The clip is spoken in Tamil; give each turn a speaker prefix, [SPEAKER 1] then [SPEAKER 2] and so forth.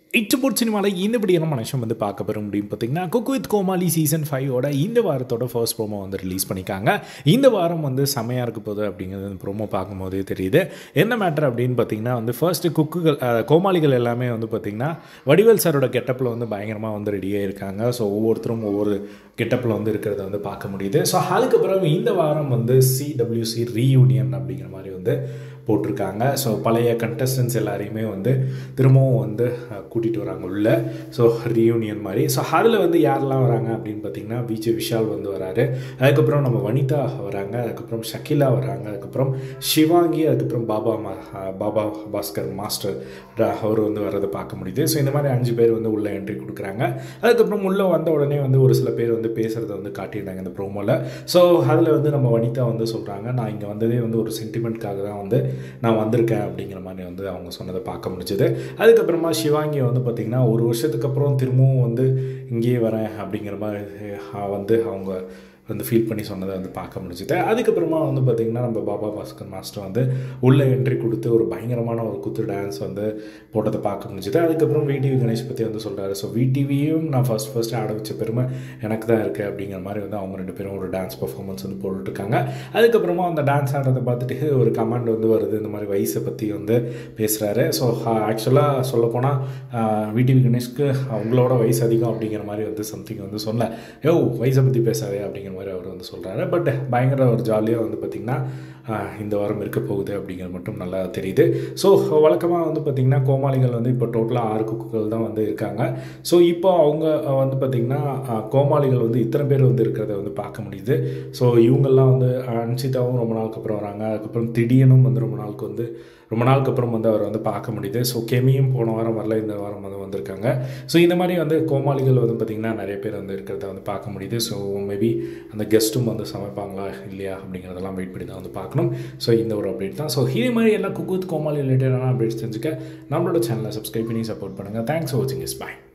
[SPEAKER 1] இட்டுபோட் சினிமாவில் இந்தபடியான மனுஷன் வந்து பார்க்க பெற முடியும் பார்த்தீங்கன்னா குக் வித் கோமாளி சீசன் ஃபைவோட இந்த வாரத்தோட ஃபர்ஸ்ட் ப்ரோமோ வந்து ரிலீஸ் பண்ணிக்காங்க இந்த வாரம் வந்து செமையாக இருக்க போகுது அப்படிங்கிறது இந்த ப்ரோமோ பார்க்கும்போதே தெரியுது என்ன மேட்டர் அப்படின்னு பார்த்தீங்கன்னா வந்து ஃபர்ஸ்ட்டு குக்குகள் அஹ், கோமாளிகள் எல்லாமே வந்து பார்த்திங்கன்னா வடிவேல் சாரோட கெட்டப்பில் வந்து பயங்கரமாக வந்து ரெடியாக இருக்காங்க ஸோ ஒவ்வொருத்தரும் ஒவ்வொரு கெட்டப்பில் வந்து இருக்கிறத வந்து பார்க்க முடியுது ஸோ அதுக்கப்புறம் இந்த வாரம் வந்து சிடபிள்யூசி ரீயூனியன் அப்படிங்கிற மாதிரி வந்து போட்டிருக்காங்க ஸோ பழைய கண்டஸ்டன்ஸ் எல்லாரையுமே வந்து திரும்பவும் வந்து கூட்டிகிட்டு வராங்க உள்ள ஸோ ரீயூனியன் மாதிரி ஸோ அதில் வந்து யாரெல்லாம் வராங்க அப்படின்னு பார்த்தீங்கன்னா விஜய் விஷால் வந்து வராரு அதுக்கப்புறம் நம்ம வனிதா வராங்க அதுக்கப்புறம் ஷக்கிலா வராங்க அதுக்கப்புறம் சிவாங்கி அதுக்கப்புறம் பாபா மா பாபா பாஸ்கர் மாஸ்டர் ர- அவர் வந்து வர்றதை பார்க்க முடியுது ஸோ இந்த மாதிரி அஞ்சு பேர் வந்து உள்ளே என்ட்ரி கொடுக்குறாங்க அதுக்கப்புறம் உள்ளே வந்த உடனே வந்து ஒரு சில பேர் வந்து பேசுகிறத வந்து காட்டியிருந்தாங்க இந்த ப்ரோமோவில் ஸோ அதில் வந்து நம்ம வனிதா வந்து சொல்கிறாங்க நான் இங்கே வந்ததே வந்து ஒரு சென்டிமெண்ட்காக தான் வந்து நான் வந்திருக்கேன் அப்படிங்கிற மாதிரி வந்து அவங்க சொன்னதை பார்க்க முடிஞ்சுது அதுக்கப்புறமா சிவாங்கி வந்து பார்த்திங்கன்னா ஒரு வருஷத்துக்கு அப்புறம் திரும்பவும் வந்து இங்கேயே வரேன் அப்படிங்கிற மாதிரி அஹ், வந்து அவங்க வந்து ஃபீல் பண்ணி சொன்னதை வந்து பார்க்க முடிஞ்சுது அதுக்கப்புறமா வந்து பார்த்திங்கன்னா நம்ம பாபா பாஸ்கர் மாஸ்டர் வந்து உள்ளே என்ட்ரி கொடுத்து ஒரு பயங்கரமான ஒரு குத்து டான்ஸ் வந்து போட்டதை பார்க்க முடிஞ்சுது அதுக்கப்புறம் விடிவி கணேஷ் பற்றி வந்து சொல்கிறாரு ஸோ விடிவியும் நான் ஃபஸ்ட் ஃபஸ்ட்டு ஆட வச்ச பெருமை எனக்கு தான் இருக்குது அப்படிங்கிற மாதிரி வந்து அவங்க ரெண்டு பேரும் ஒரு டான்ஸ் பர்ஃபார்மன்ஸ் வந்து போட்டுட்ருக்காங்க அதுக்கப்புறமா அந்த டான்ஸ் ஆடுறதை பார்த்துட்டு ஒரு கமெண்ட் வந்து வருது இந்த மாதிரி வயசை பற்றி வந்து பேசுகிறாரு ஸோ ஆக்சுவலாக சொல்லப்போனால் விடிவி கணேஷ்க்கு அவங்களோட வயசு அதிகம் அப்படிங்கிற மாதிரி வந்து சம்திங் வந்து சொன்னல யோ வயசை பற்றி பேசாதே அப்படிங்கிற மாதிரி அவர் வந்து சொல்கிறாரு பட் பயங்கர ஒரு ஜாலியாக வந்து பார்த்திங்கன்னா ஆஹ், இந்த வாரம் இருக்க போகுது அப்படிங்கிறது மட்டும் நல்லா தெரியுது ஸோ வழக்கமாக வந்து பார்த்திங்கன்னா கோமாளிகள் வந்து இப்போ டோட்டலாக ஆறு குக்குகள் தான் வந்து இருக்காங்க ஸோ இப்போ அவங்க அஹ், வந்து பார்த்திங்கன்னா ஆஹ், கோமாளிகள் வந்து இத்தனை பேர் வந்து இருக்கிறத வந்து பார்க்க முடியுது ஸோ இவங்கெல்லாம் வந்து அன்சிதாவும் ரொம்ப நாளுக்கு அப்புறம் வராங்க அதுக்கப்புறம் திடீர்னும் வந்து ரொம்ப நாளுக்கு வந்து ரொம்ப நாளுக்கு அப்புறம் வந்து அவர் வந்து பார்க்க முடியுது ஸோ கெமியும் போன வாரம் வரல இந்த வாரம் வந்து வந்திருக்காங்க ஸோ இந்த மாதிரி வந்து கோமாளிகள் வந்து பார்த்திங்கன்னா நிறைய பேர் வந்து இருக்கிறத வந்து பார்க்க முடியுது ஸோ மேபி அந்த கெஸ்ட்டும் வந்து சமைப்பாங்களா இல்லையா அப்படிங்கிறதெல்லாம் வெயிட் பண்ணி தான் வந்து பார்க்கணும் ஸோ இந்த ஒரு அப்டேட் தான் ஸோ இதே மாதிரி எல்லாம் குக் வித் கோமாளி ரிலேட்டடான அப்டேட்ஸ் தெரிஞ்சுக்க நம்மளோட சேனலை சப்ஸ்கிரைப் பண்ணி சப்போர்ட் பண்ணுங்கள் தேங்க்ஸ் ஃபார் வாட்சிங் இஸ் பாய்